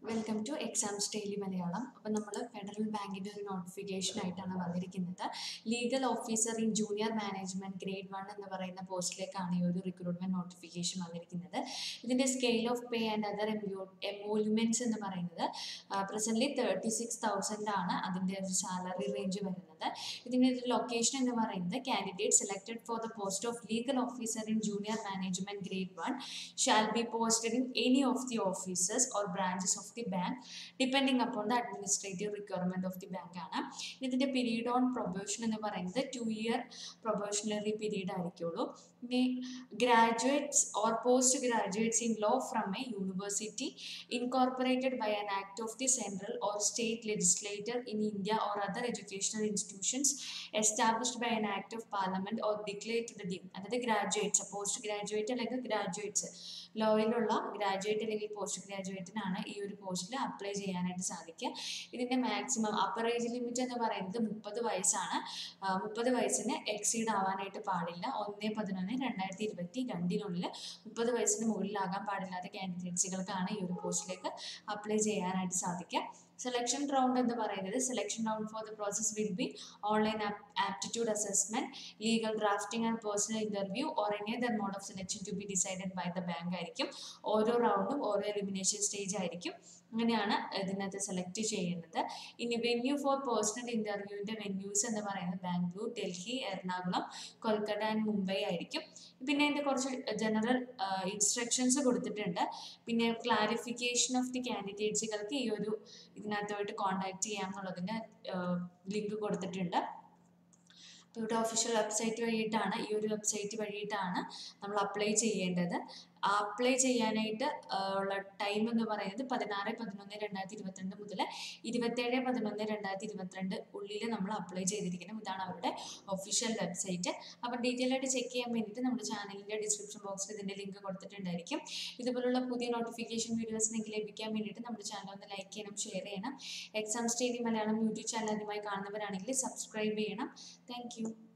welcome to exams daily Malayalam അപ്പോൾ നമ്മൾ federal ബാങ്കിൻ്റെ ഒരു നോട്ടിഫിക്കേഷൻ ആയിട്ടാണ് വന്നിരിക്കുന്നത് legal officer in junior management grade one എന്ന് പറയുന്ന പോസ്റ്റിലേക്കാണ് ഈ ഒരു റിക്രൂട്ട്മെൻറ്റ് നോട്ടിഫിക്കേഷൻ വന്നിരിക്കുന്നത് ഇതിൻ്റെ scale of pay and other emoluments എന്ന് പറയുന്നത് പ്രസൻ്റ്ലി തേർട്ടി സിക്സ് തൗസൻഡ് ആണ് അതിൻ്റെ ഒരു സാലറി റേഞ്ച് വരുന്നത് ഇതിൻ്റെ ഒരു ലൊക്കേഷൻ എന്ന് പറയുന്നത് candidate selected for the post of legal officer in junior management grade one shall be posted in any of the offices or branches of the bank depending upon the administrative requirement of the bank ആണ് ഇതിൻ്റെ period on probation എന്ന് പറയുന്നത് two year probationary period ആയിരിക്കുള്ളൂ ഇനി graduates or post graduates in law from a university incorporated by an act of the central or state legislator in India or other educational institutions established by an act of parliament or declare to the deem അതായത് graduates post graduate അല്ലെങ്കിൽ graduates ലോയിലുള്ള graduate അല്ലെങ്കിൽ post ഗ്രാജുവേറ്റിനാണ് ഈ ഒരു പോസ്റ്റിൽ apply ചെയ്യാനായിട്ട് സാധിക്കുക ഇതിൻ്റെ മാക്സിമം അപ്പർ ഏജ് ലിമിറ്റ് എന്ന് പറയുന്നത് മുപ്പത് വയസ്സാണ് മുപ്പത് വയസ്സിന് എക്സീഡ് ആവാനായിട്ട് പാടില്ല ഒന്ന് പതിനൊന്ന് രണ്ടായിരത്തി ഇരുപത്തി രണ്ടിനുള്ളിൽ മുപ്പത് വയസ്സിന് മുകളിലാകാൻ പാടില്ലാത്ത കാൻഡിഡേറ്റ്സുകൾക്കാണ് ഈ ഒരു പോസ്റ്റിലേക്ക് അപ്ലൈ ചെയ്യാനായിട്ട് സാധിക്കുക സെലക്ഷൻ റൗണ്ട് എന്ന് പറയുന്നത് selection round for the process will be online aptitude assessment legal drafting and personal interview or any other mode of selection to be decided by the bank ആയിരിക്കും ഓരോ റൗണ്ടും ഓരോ എലിമിനേഷൻ സ്റ്റേജ് ആയിരിക്കും അങ്ങനെയാണ് ഇതിനകത്ത് select ചെയ്യുന്നത് ഇനി വെന്യൂ ഫോർ പേഴ്സണൽ ഇന്റർവ്യൂവിന്റെ venues എന്ന് പറയുന്നത് ബാംഗ്ലൂർ ഡൽഹി എറണാകുളം കൊൽക്കത്ത ആൻഡ് മുംബൈ ആയിരിക്കും പിന്നെ ഇതിന്റെ കുറച്ച് ജനറൽ ഇൻസ്ട്രക്ഷൻസ് കൊടുത്തിട്ടുണ്ട് പിന്നെ ക്ലാരിഫിക്കേഷൻ ഓഫ് ദി കാൻഡിഡേറ്റ്സുകൾക്ക് ഈ ഒരു ഇതിനകത്തുമായിട്ട് കോൺടാക്ട് ചെയ്യാം എന്നുള്ളതിൻ്റെ ലിങ്ക് കൊടുത്തിട്ടുണ്ട് അപ്പോൾ ഇവിടെ ഒഫീഷ്യൽ വെബ്സൈറ്റ് വഴിയിട്ടാണ് ഈ ഒരു വെബ്സൈറ്റ് വഴിയിട്ടാണ് നമ്മൾ അപ്ലൈ ചെയ്യേണ്ടത് അപ്ലൈ ചെയ്യാനായിട്ട് ഉള്ള ടൈം എന്ന് പറയുന്നത് പതിനാറ് പതിനൊന്ന് രണ്ടായിരത്തി ഇരുപത്തിരണ്ട് മുതൽ ഇരുപത്തേഴ് പതിനൊന്ന് രണ്ടായിരത്തി ഇരുപത്തിരണ്ട് ഉള്ളിൽ നമ്മൾ അപ്ലൈ ചെയ്തിരിക്കണം ഇതാണ് അവരുടെ ഒഫീഷ്യൽ വെബ്സൈറ്റ് അപ്പം ഡീറ്റെയിൽ ആയിട്ട് ചെക്ക് ചെയ്യാൻ വേണ്ടിയിട്ട് നമ്മുടെ ചാനലിൻ്റെ ഡിസ്ക്രിപ്ഷൻ ബോക്സിൽ ഇതിൻ്റെ ലിങ്ക് കൊടുത്തിട്ടുണ്ടായിരിക്കും ഇതുപോലുള്ള പുതിയ നോട്ടിഫിക്കേഷൻ വീഡിയോസ് നിങ്ങൾക്ക് ലഭിക്കാൻ വേണ്ടിയിട്ട് നമ്മുടെ ചാനൽ ഒന്ന് ലൈക്ക് ചെയ്യണം ഷെയർ ചെയ്യണം exam steady Malayalam YouTube channel ആദ്യമായി കാണുന്നവരാണെങ്കിൽ സബ്സ്ക്രൈബ് ചെയ്യണം താങ്ക്